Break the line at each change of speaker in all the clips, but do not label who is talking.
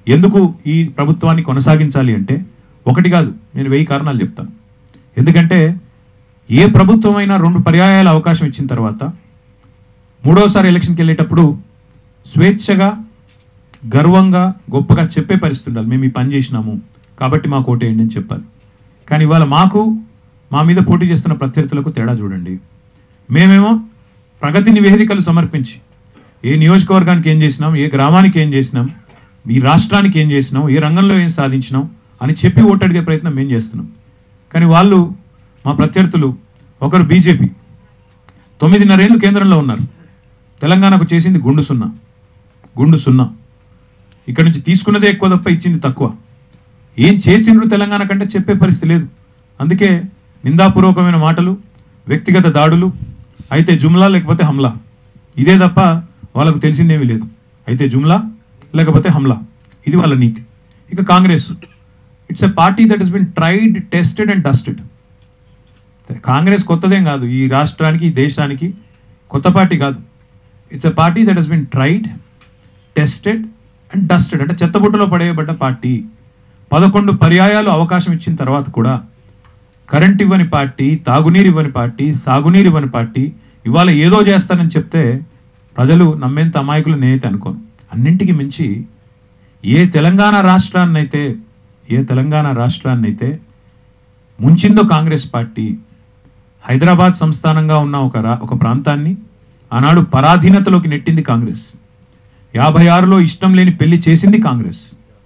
ఎందుకు ఈ ప్రభుత్వాన్ని కొనసాగించాలి అంటే ఒకటి కాదు నేను వెయ్యి కారణాలు చెప్తాను ఎందుకంటే ఏ ప్రభుత్వం అయినా రెండు పర్యాయాల అవకాశం ఇచ్చిన తర్వాత మూడోసారి ఎలక్షన్కి వెళ్ళేటప్పుడు స్వేచ్ఛగా గర్వంగా గొప్పగా చెప్పే పరిస్థితి ఉండాలి మేము ఈ పని చేసినాము కాబట్టి మాకు ఓటేయండి అని చెప్పాలి కానీ ఇవాళ మాకు మా మీద పోటీ చేస్తున్న ప్రత్యర్థులకు తేడా చూడండి మేమేమో ప్రగతి నివేదికలు సమర్పించి ఏ నియోజకవర్గానికి ఏం చేసినాం ఏ గ్రామానికి ఏం చేసినాం ఈ రాష్ట్రానికి ఏం చేసినాం ఏ రంగంలో ఏం సాధించినాం అని చెప్పి ఓటు అడిగే ప్రయత్నం మేము చేస్తున్నాం కానీ వాళ్ళు మా ప్రత్యర్థులు ఒకరు బీజేపీ తొమ్మిదిన్నరేళ్ళు కేంద్రంలో ఉన్నారు తెలంగాణకు చేసింది గుండు సున్నా గుండు సున్నా ఇక్కడ నుంచి తీసుకున్నదే ఎక్కువ తప్ప ఇచ్చింది తక్కువ ఏం చేసిండ్రు తెలంగాణ కంటే చెప్పే పరిస్థితి లేదు అందుకే నిందాపూర్వకమైన మాటలు వ్యక్తిగత దాడులు అయితే జుమ్లా లేకపోతే హమ్లా ఇదే తప్ప వాళ్ళకు తెలిసిందేమీ లేదు అయితే జుమ్లా లేకపోతే హమ్లా ఇది వాళ్ళ నీతి ఇక Congress it's a party that has been tried tested and dusted Congress కొత్తదేం కాదు ఈ రాష్ట్రానికి ఈ దేశానికి కొత్త పార్టీ కాదు it's a party that has been tried tested and dusted అంటే చెత్తబుట్టలో పడేయబడ్డ పార్టీ పదకొండు పర్యాయాలు అవకాశం ఇచ్చిన తర్వాత కూడా కరెంట్ ఇవ్వని పార్టీ తాగునీరు ఇవ్వని పార్టీ సాగునీరు ఇవ్వని పార్టీ ఇవాళ ఏదో చేస్తానని చెప్తే ప్రజలు నమ్మేంత అమాయకులు నేనైతే అనుకోను అన్నింటికి మించి ఏ తెలంగాణ రాష్ట్రాన్నైతే ఏ తెలంగాణ రాష్ట్రాన్నైతే ముంచిందో కాంగ్రెస్ పార్టీ హైదరాబాద్ సంస్థానంగా ఉన్న ఒక రా ఒక ప్రాంతాన్ని ఆనాడు పరాధీనతలోకి నెట్టింది కాంగ్రెస్ యాభై ఆరులో ఇష్టం లేని పెళ్లి చేసింది కాంగ్రెస్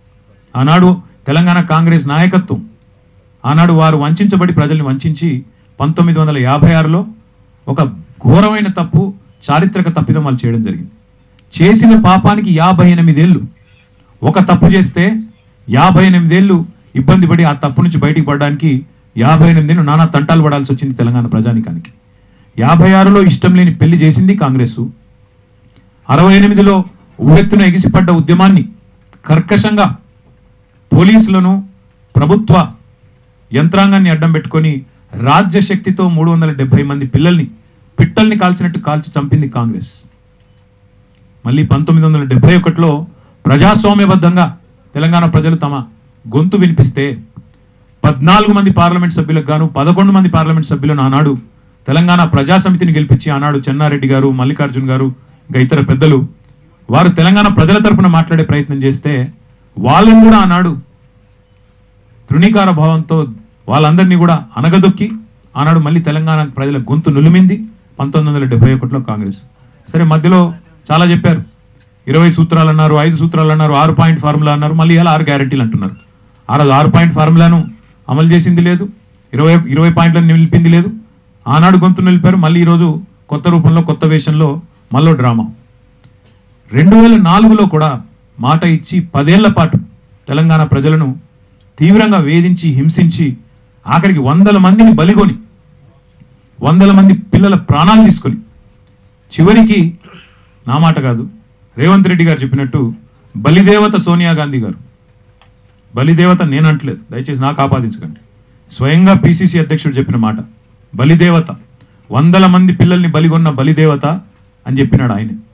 ఆనాడు తెలంగాణ కాంగ్రెస్ నాయకత్వం ఆనాడు వారు వంచబడి ప్రజల్ని వంచి పంతొమ్మిది వందల యాభై ఆరులో ఒక ఘోరమైన తప్పు చారిత్రక తప్పిదం వాళ్ళు చేయడం జరిగింది చేసిన పాపానికి యాభై ఎనిమిదేళ్ళు ఒక తప్పు చేస్తే యాభై ఎనిమిదేళ్ళు ఇబ్బంది పడి ఆ తప్పు నుంచి బయటికి పడడానికి యాభై ఎనిమిదేళ్ళు నానా తంటాలు పడాల్సి వచ్చింది తెలంగాణ ప్రజానికానికి యాభై ఆరులో ఇష్టం లేని పెళ్లి చేసింది కాంగ్రెసు అరవై ఎనిమిదిలో ఉవ్వెత్తున ఎగిసిపడ్డ ఉద్యమాన్ని కర్కశంగా పోలీసులను ప్రభుత్వ యంత్రాంగాన్ని అడ్డం పెట్టుకొని రాజ్య శక్తితో మూడు వందల డెబ్బై మంది పిల్లల్ని పిట్టల్ని కాల్చినట్టు కాల్చి చంపింది కాంగ్రెస్ మళ్ళీ పంతొమ్మిది వందల డెబ్బై ఒకటిలో ప్రజాస్వామ్యబద్ధంగా తెలంగాణ ప్రజలు తమ గొంతు వినిపిస్తే పద్నాలుగు మంది పార్లమెంట్ సభ్యులకు గాను పదకొండు మంది పార్లమెంట్ సభ్యులను ఆనాడు తెలంగాణ ప్రజా సమితిని గెలిపించి ఆనాడు చెన్నారెడ్డి గారు మల్లికార్జున్ గారు ఇంకా ఇతర పెద్దలు వారు తెలంగాణ ప్రజల తరపున మాట్లాడే ప్రయత్నం చేస్తే వాళ్ళని కూడా ఆనాడు తృణీకార భావంతో వాళ్ళందరినీ కూడా అనగదొక్కి ఆనాడు మళ్ళీ తెలంగాణ ప్రజల గొంతు నులిమింది పంతొమ్మిది వందల డెబ్బై ఒకటిలో కాంగ్రెస్ సరే మధ్యలో చాలా చెప్పారు ఇరవై సూత్రాలు అన్నారు ఐదు సూత్రాలు అన్నారు ఆరు పాయింట్ ఫార్ములా అన్నారు మళ్ళీ ఇలా ఆరు గ్యారెంటీలు అంటున్నారు ఆ రోజు ఆరు పాయింట్ ఫార్ములాను అమలు చేసింది లేదు ఇరవై ఇరవై పాయింట్లను నిలిపింది లేదు ఆనాడు గొంతు నిలిపారు మళ్ళీ ఈరోజు కొత్త రూపంలో కొత్త వేషంలో మళ్ళీ డ్రామా రెండు వేల నాలుగులో కూడా మాట ఇచ్చి పదేళ్ల పాటు తెలంగాణ ప్రజలను తీవ్రంగా వేధించి హింసించి ఆఖరికి వందల మందిని బలిగొని వందల మంది పిల్లల ప్రాణాలు తీసుకొని చివరికి నా మాట కాదు రేవంత్ రెడ్డి గారు చెప్పినట్టు బలిదేవత సోనియా గాంధీ గారు బలిదేవత నేను అంటలేదు దయచేసి నాకు ఆపాదించకండి స్వయంగా పిసిసి అధ్యక్షుడు చెప్పిన మాట బలిదేవత వందల మంది పిల్లల్ని బలిగొన్న బలిదేవత అని చెప్పినాడు ఆయన